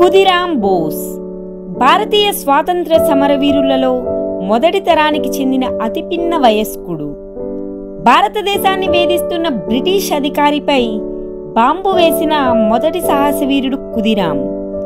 ఖుదిరామ్ బోస్ భారతీయ స్వాతంత్ర సమరవీరులలో మొదటి తరానికి చెందిన అతి పిన్న వయస్కుడు భారతదేశాన్ని వేధిస్తున్న బ్రిటిష్ అధికారిపై బాంబు వేసిన మొదటి సాహసవీరుడు కుదిరాం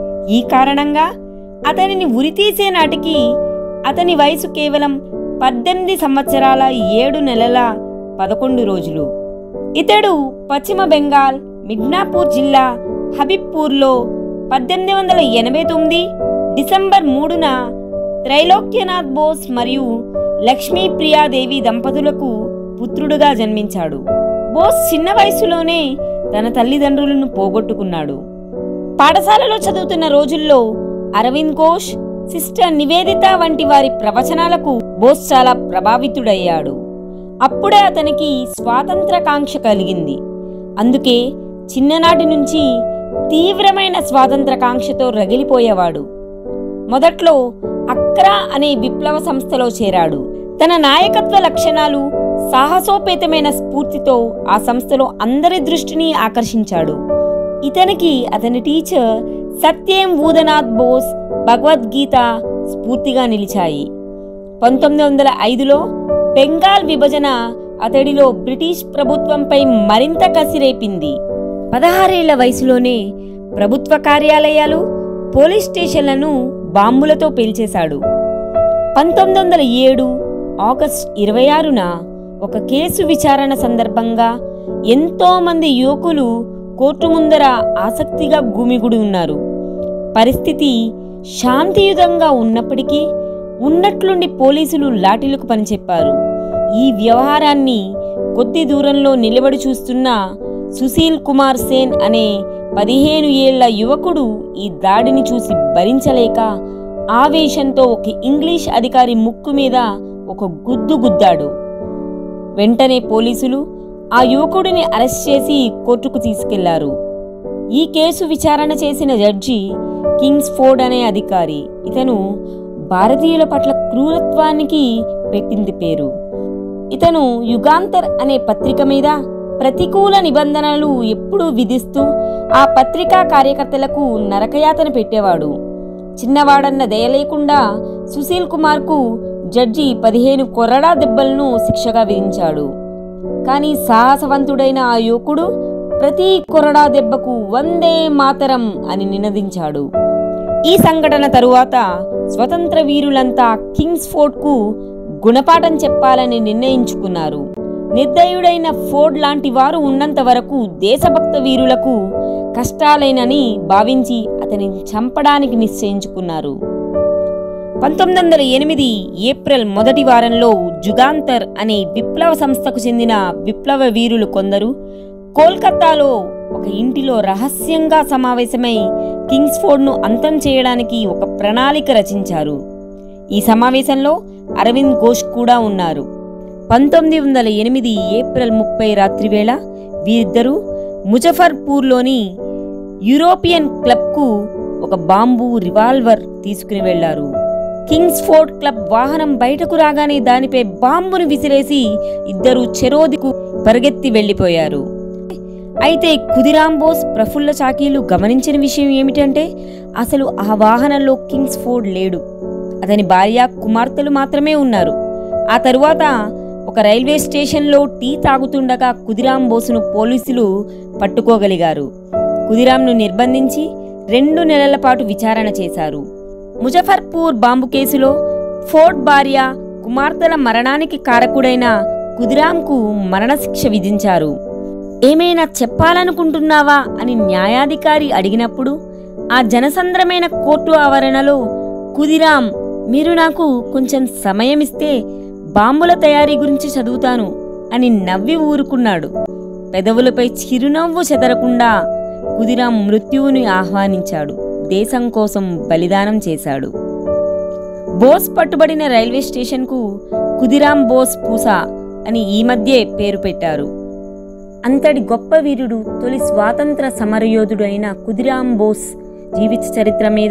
ఈ కారణంగా అతనిని ఉరితీసే నాటికి అతని వయసు కేవలం పద్దెనిమిది సంవత్సరాల ఏడు నెలల పదకొండు రోజులు ఇతడు పశ్చిమ బెంగాల్ మిడ్నాపూర్ జిల్లా హబీబ్పూర్లో పద్దెనిమిది వందల ఎనభై తొమ్మిది డిసెంబర్ మూడున త్రైలోక్యనాథ్ బోస్ మరియు లక్ష్మీప్రియాదేవి దంపతులకు పుత్రుడుగా జన్మించాడు బోస్ చిన్న వయసులోనే తన తల్లిదండ్రులను పోగొట్టుకున్నాడు పాఠశాలలో చదువుతున్న రోజుల్లో అరవింద్ ఘోష్ సిస్టర్ నివేదిత వంటి వారి ప్రవచనాలకు బోస్ చాలా ప్రభావితుడయ్యాడు అప్పుడే అతనికి స్వాతంత్రకాంక్ష కలిగింది అందుకే చిన్ననాటి నుంచి తీవ్రమైన స్వాతంత్రకాంక్షతో రగిలిపోయేవాడు మొదట్లో అక్రా అనే విప్లవ సంస్థలో చేరాడు తన నాయకత్వ లక్షణాలు సాహసోపేతమైన స్ఫూర్తితో ఆ సంస్థలో అందరి దృష్టిని ఆకర్షించాడు ఇతనికి అతని టీచర్ సత్యం ఊదనాథ్ బోస్ భగవద్గీత స్ఫూర్తిగా నిలిచాయి పంతొమ్మిది వందల ఐదులో బెంగాల్ విభజన అతడిలో బ్రిటిష్ ప్రభుత్వంపై మరింత కసిరేపింది పదహారేళ్ల వయసులోనే ప్రభుత్వ కార్యాలయాలు పోలీస్ స్టేషన్లను బాంబులతో పేల్చేశాడు పంతొమ్మిది వందల ఏడు ఆగస్ట్ ఇరవై ఆరున ఒక కేసు విచారణ సందర్భంగా ఎంతో మంది యువకులు కోర్టు ముందర ఆసక్తిగా గుమిగుడి ఉన్నారు పరిస్థితి శాంతియుతంగా ఉన్నప్పటికీ ఉన్నట్లుండి పోలీసులు లాఠీలకు పనిచెప్పారు ఈ వ్యవహారాన్ని కొద్ది దూరంలో నిలబడి చూస్తున్న సుశీల్ కుమార్ సేన్ అనే పదిహేను ఏళ్ల యువకుడు ఈ దాడిని చూసి భరించలేక ఆవేశంతో ఒక ఇంగ్లీష్ అధికారి ముక్కు మీద ఒక గుద్దు గుద్దాడు వెంటనే పోలీసులు ఆ యువకుడిని అరెస్ట్ చేసి కోర్టుకు తీసుకెళ్లారు ఈ కేసు విచారణ చేసిన జడ్జి కింగ్స్ ఫోర్డ్ అనే అధికారి ఇతను భారతీయుల పట్ల క్రూరత్వానికి పెట్టింది పేరు ఇతను యుగాంతర్ అనే పత్రిక మీద ప్రతికూల నిబంధనలు ఎప్పుడూ విధిస్తూ ఆ పత్రికా కార్యకర్తలకు నరకయాతన పెట్టేవాడు చిన్నవాడన్న దయ లేకుండా సుశీల్ కుమార్కు జడ్జి పదిహేను కొరడా దెబ్బలను శిక్షగా విధించాడు కానీ సాహసవంతుడైన ఆ యువకుడు ప్రతి కొరడా దెబ్బకు వందే మాతరం అని నినదించాడు ఈ సంఘటన తరువాత స్వతంత్ర వీరులంతా కింగ్స్ ఫోర్ట్కు గుణపాఠం చెప్పాలని నిర్ణయించుకున్నారు నిర్దయుడైన ఫోర్డ్ లాంటి వారు ఉన్నంత వరకు దేశభక్త వీరులకు కష్టాలేనని భావించి అతనిని చంపడానికి నిశ్చయించుకున్నారు పంతొమ్మిది వందల ఎనిమిది ఏప్రిల్ మొదటి వారంలో జుగాంతర్ అనే విప్లవ సంస్థకు చెందిన విప్లవ వీరులు కొందరు కోల్కతాలో ఒక ఇంటిలో రహస్యంగా సమావేశమై కింగ్స్ఫోర్డ్ను అంతం చేయడానికి ఒక ప్రణాళిక రచించారు ఈ సమావేశంలో అరవింద్ ఘోష్ కూడా ఉన్నారు పంతొమ్మిది వందల ఎనిమిది ఏప్రిల్ ముప్పై రాత్రివేళ వీరిద్దరూ ముజఫర్పూర్లోని యూరోపియన్ క్లబ్కు ఒక బాంబు రివాల్వర్ తీసుకుని వెళ్లారు కింగ్స్ ఫోర్ట్ క్లబ్ వాహనం బయటకు రాగానే దానిపై బాంబును విసిరేసి ఇద్దరు చెరోదికు పరిగెత్తి వెళ్లిపోయారు అయితే ఖుదిరాం బోస్ ప్రఫుల్ల చాకీలు గమనించిన విషయం ఏమిటంటే అసలు ఆ వాహనంలో కింగ్స్ ఫోర్డ్ లేడు అతని భార్య కుమార్తెలు మాత్రమే ఉన్నారు ఆ తరువాత ఒక రైల్వే స్టేషన్లో టీ తాగుతుండగా కుదిరాం బోసును పోలీసులు పట్టుకోగలిగారు కుదిరాంను నిర్బంధించి రెండు నెలల పాటు విచారణ చేశారు ముజఫర్పూర్ బాంబు కేసులో ఫోర్డ్ భార్య కుమార్తెల మరణానికి కారకుడైన కుదిరాంకు మరణశిక్ష విధించారు ఏమైనా చెప్పాలనుకుంటున్నావా అని న్యాయాధికారి అడిగినప్పుడు ఆ జనసంద్రమైన కోర్టు ఆవరణలో కుదిరాం మీరు నాకు కొంచెం సమయం ఇస్తే బాంబుల తయారీ గురించి చదువుతాను అని నవ్వి ఊరుకున్నాడు పెదవులపై చిరునవ్వు చెదరకుండా కుదిరాం మృత్యువుని ఆహ్వానించాడు దేశం కోసం బలిదానం చేశాడు బోస్ పట్టుబడిన రైల్వే స్టేషన్కు కుదిరాం బోస్ పూసా అని ఈ మధ్యే పేరు పెట్టారు అంతటి గొప్ప వీరుడు తొలి స్వాతంత్ర సమరయోధుడు అయిన కుదిరాం బోస్ జీవిత చరిత్ర మీద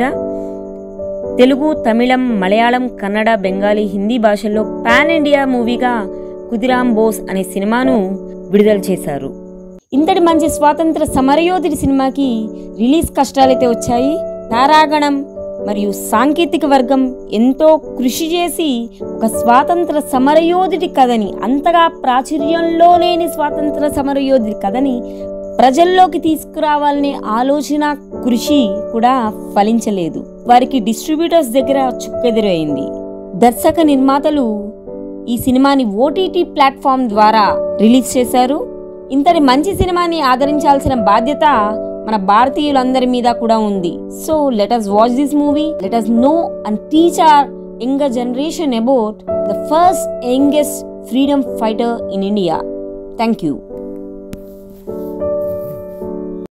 తెలుగు తమిళం మలయాళం కన్నడ బెంగాలీ హిందీ భాషల్లో పాన్ ఇండియా మూవీగా కుదిరాం బోస్ అనే సినిమాను విడుదల చేశారు ఇంతటి మంచి స్వాతంత్ర సమరయోధుడి సినిమాకి రిలీజ్ కష్టాలైతే వచ్చాయి తారాగణం మరియు సాంకేతిక వర్గం ఎంతో కృషి చేసి ఒక స్వాతంత్ర సమరయోధుడి కథని అంతగా ప్రాచుర్యంలో లేని స్వాతంత్ర సమరయోధుడి కథని ప్రజల్లోకి తీసుకురావాలనే ఆలోచన కృషి కూడా ఫలించలేదు వారికి డిస్ట్రిబ్యూటర్స్ దగ్గర చుక్కెదురైంది దర్శక నిర్మాతలు ఈ సినిమాని ఓటీటీ ప్లాట్ఫామ్ ద్వారా రిలీజ్ చేశారు ఇంతటి మంచి సినిమాని ఆదరించాల్సిన బాధ్యత మన భారతీయులందరి మీద కూడా ఉంది so let us watch this movie let us know and teach our younger generation about the first youngest freedom fighter in India thank you